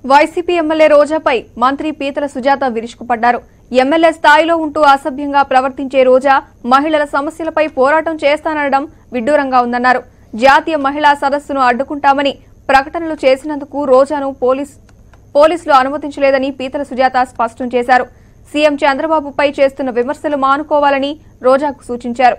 YCP MLA రోజాపై మంత్రి పీతల సుజాత విరుచుకుపడ్డారు ఎమ్మెల్యే స్థాయిలో ఉంటూ అసభ్యంగా ప్రవర్తించే రోజా మహిళల సమస్యలపై పోరాటం చేస్తాననడం విడ్డూరంగా ఉందన్నారు జాతీయ మహిళా సదస్సును అడ్డుకుంటామని ప్రకటనలు చేసినందుకు రోజాను పోలీస్ పోలీసులు అనుమతించలేదని పీతల సుజాత స్పష్టం చేశారు సీఎం చంద్రబాబుపై చేస్తున్న విమర్శలు మానుకోవాలని రోజాకు సూచించారు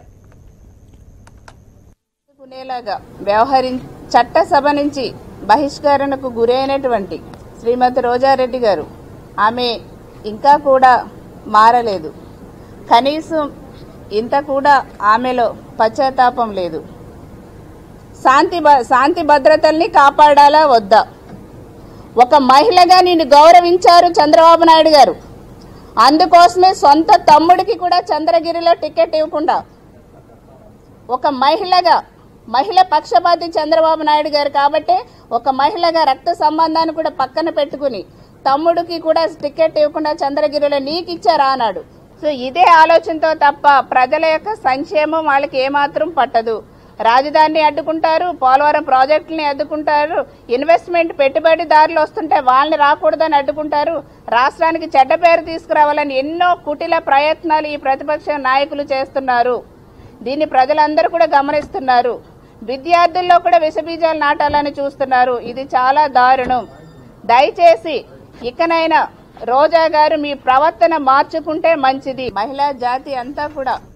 కునేలాగా వ్యవహరి చట్టసభ నుంచి బహిష్కరణకు గురైనటువంటి శ్రీమతి రోజారెడ్డి గారు ఆమె ఇంకా కూడా మారలేదు కనీసం ఇంత కూడా ఆమెలో పశ్చాత్తాపం లేదు శాంతి భ- శాంతి భద్రతల్ని కాపాడాలా వద్దా ఒక మహిళగా నిన్ను గౌరవించారు చంద్రబాబు నాయుడు గారు అందుకోసమే సొంత తమ్ముడికి కూడా చంద్రగిరిలో టికెట్ ఇవ్వకుండా ఒక మహిళగా మహిళ పక్షపాతి చంద్రబాబు నాయుడు గారు కాబట్టే ఒక మహిళగా రక్త సంబంధాన్ని కూడా పక్కన పెట్టుకుని తమ్ముడికి కూడా టికెట్ ఇవ్వకుండా చంద్రగిరిలో నీకు ఇచ్చారా అన్నాడు సో ఇదే ఆలోచనతో తప్ప ప్రజల యొక్క సంక్షేమం వాళ్ళకి ఏమాత్రం పట్టదు రాజధానిని అడ్డుకుంటారు పోలవరం ప్రాజెక్టుని అడ్డుకుంటారు ఇన్వెస్ట్మెంట్ పెట్టుబడిదారులు వస్తుంటే వాళ్ళని రాకూడదని అడ్డుకుంటారు రాష్ట్రానికి చెడ్డ పేరు తీసుకురావాలని ఎన్నో కుటిల ప్రయత్నాలు ఈ ప్రతిపక్ష నాయకులు చేస్తున్నారు దీన్ని ప్రజలందరూ కూడా గమనిస్తున్నారు విద్యార్థుల్లో కూడా విషబీజాలు నాటాలని చూస్తున్నారు ఇది చాలా దారుణం దయచేసి ఇకనైనా రోజా గారు మీ ప్రవర్తన మార్చుకుంటే మంచిది మహిళా జాతి అంతా కూడా